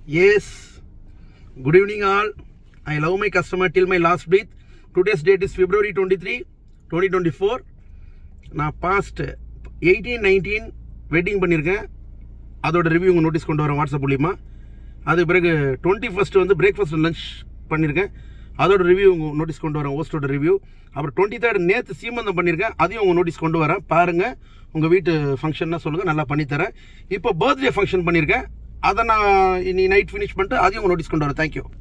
Yes. Good evening, all. I love my customer till my last breath. Today's date is February 23, 2024. நான் past eighteen nineteen wedding பண்ணியிருக்கேன் அதோட review உங்கள் notice கொண்டு வரேன் WhatsApp மூலியமா அது பிறகு டுவெண்ட்டி ஃபஸ்ட்டு வந்து பிரேக்ஃபாஸ்ட் லஞ்ச் பண்ணியிருக்கேன் அதோட ரிவ்யூ உங்கள் நோட்டீஸ் கொண்டு வரேன் ஹோஸ்டோட ரிவ்யூ அப்புறம் டுவெண்ட்டி தேர்ட் நேற்று சீமந்தம் பண்ணியிருக்கேன் அதையும் உங்கள் நோட்டீஸ் கொண்டு வரேன் பாருங்கள் உங்கள் வீட்டு ஃபங்க்ஷன்னா சொல்லுங்கள் நல்லா பண்ணித்தரேன் இப்போ பர்த்டே ஃபங்க்ஷன் பண்ணியிருக்கேன் அதை நான் இன்னி நைட் ஃபினிஷ் பண்ணிட்டு அதையும் உங்கள் நோட்டீஸ் கொண்டு வரேன் தேங்க்யூ